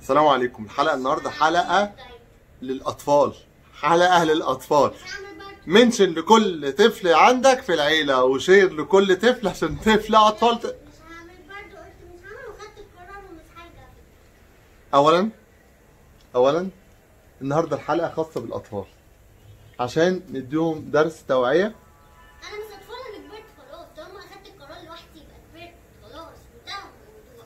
السلام عليكم الحلقه النهارده حلقه للاطفال حلقه للاطفال منشن لكل طفل عندك في العيله وشير لكل طفل عشان طفل اطفال ت... مش هعمل برضه قلت مش هعمل وخدت القرار ومش هرجع اولا اولا النهارده الحلقه خاصه بالاطفال عشان نديهم درس توعيه انا مش اطفال انا كبرت خلاص طالما اخدت القرار لوحدي يبقى كبرت خلاص انتهى الموضوع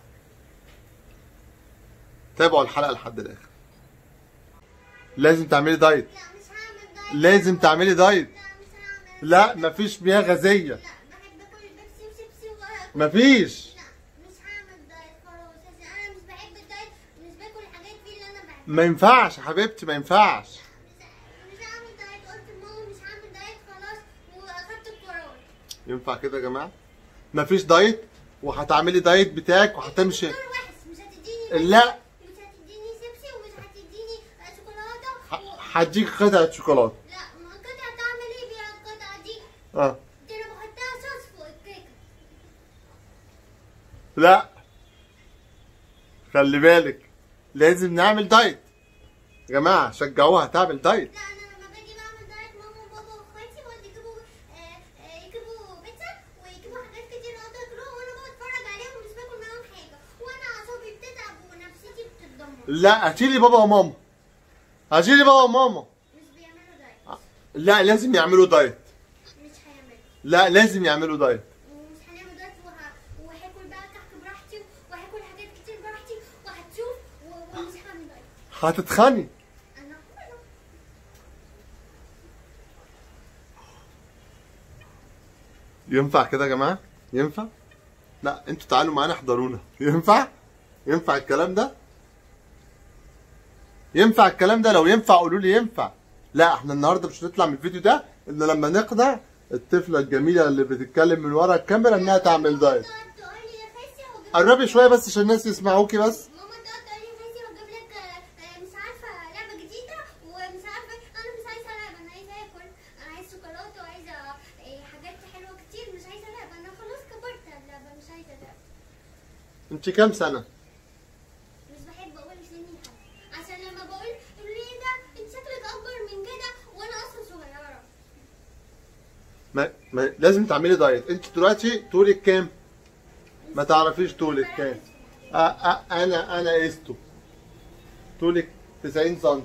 تابعوا الحلقه لحد الاخر لازم تعملي دايت لا مش هعمل دايت لازم تعملي دايت لا مش هعمل لا مفيش مياه غازيه لا بحب اكل البيبسي وشيبسي وغير مفيش لا مش هعمل دايت خلاص عشان انا مش بحب الدايت مش باكل الحاجات دي اللي انا بحبها ما ينفعش يا حبيبتي ما ينفعش مش مش هعمل دايت قلت لماما مش هعمل دايت خلاص واخدت القرار ينفع كده يا جماعه مفيش دايت وهتعملي دايت بتاعك وهتمشي القرار وحش مش هتديني لا مش هتديني شيبسي ومش هتديني شوكولاته و... ه- هديك قطعه شوكولاته لا ما القطعة تعمل ايه بيها القطعة دي؟ اه دي انا بحطها صوص فوق الكيكة لا خلي بالك لازم نعمل دايت يا جماعه شجعوها تعمل دايت لا انا لما باجي بعمل دايت ماما وبابا واخواتي بقعد يجيبوا آه، آه، يجيبوا بيتزا ويجيبوا حاجات كتير اقعد اكلهم وانا بقعد اتفرج عليهم ومش باكل معاهم حاجة وانا اعصابي بتتعب ونفسيتي بتتدمر لا هاتيلي بابا وماما هاتيلي بابا وماما مش بيعملوا دايت لا لازم يعملوا دايت مش هيعملوا لا لازم يعملوا دايت ومش هنعمل دايت وه... وهاكل بقى كحك براحتي وهاكل حاجات كتير براحتي وهتشوف و- ومش هعمل دايت هتتخني انا أنا- ينفع كده يا جماعه ينفع لا انتوا تعالوا معانا احضرونا ينفع ينفع الكلام ده ينفع الكلام ده لو ينفع قولوا لي ينفع لا احنا النهارده مش هنطلع من الفيديو ده الا لما نقنع الطفله الجميله اللي بتتكلم من ورا الكاميرا انها تعمل دايت تقعد تقول لي يا فاسي هجيب قربي شويه بس عشان الناس يسمعوكي بس ماما تقعد تقول لي فاسي هجيب لك آه، آه، مش عارفه لعبه جديده ومش عارفه انا مش عايزه العب انا عايزه اكل انا عايزه شوكولاته وعايزه آه، حاجات حلوه كتير مش عايزه العب انا خلاص كبرت على اللعبه مش عايزه العب انت كام سنه مش بحب اقول سني حد عشان لما بقول يقولوا لي ايه ده انت شكلك اكبر من كده وانا اصلا صغيره ما, ما لازم تعملي دايت انت دلوقتي طولك كام ما تعرفيش طولك كام أ أ انا انا قسته طولك 90 سم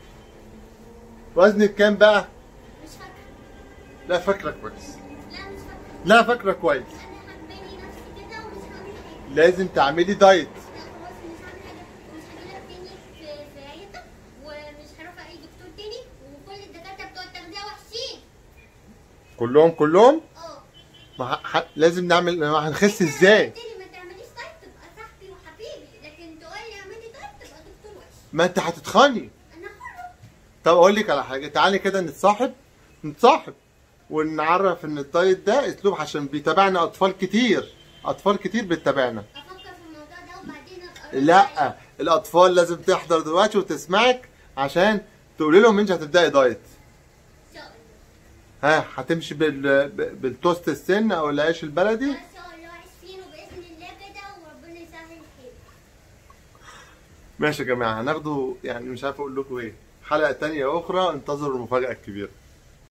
وزنك كام بقى مش فاكره لا فاكره كويس لا مش فاكره لا فاكره كويس انا حباني نفسي كده ومش هعمل حاجه لازم تعملي دايت لا خلاص مش هعمل حاجة ومش هجيلك تاني في في عيادتك ومش هروح أي دكتور تاني وكل الدكاترة بتوع التغذية وحشين كلهم كلهم اه ما ح... ح... لازم نعمل ما هنخس ازاي قلت لي ما تعمليش دايت تبقى صاحبي وحبيبي لكن تقول لي اعملي دايت تبقى دكتور وحش ما انت هتتخني أنا حرة طب اقول لك على حاجه تعالي كده نتصاحب نتصاحب ونعرف ان الدايت ده اسلوب عشان بيتابعنا اطفال كتير اطفال كتير بتتابعنا أفكر في الموضوع ده وبعدين أبقى أرد عليك. لا الاطفال لازم تحضر دلوقتي وتسمعك عشان تقولي لهم انت هتبداي دايت إن شاء الله ها هتمشي بال... ب- بالتوست السن او العيش البلدي إن شاء الله عايشين وبإذن الله كده وربنا يسهل الخير ماشي يا جماعه هناخده يعني مش عارف اقول لكم ايه حلقه تانية اخرى انتظروا المفاجاه الكبيره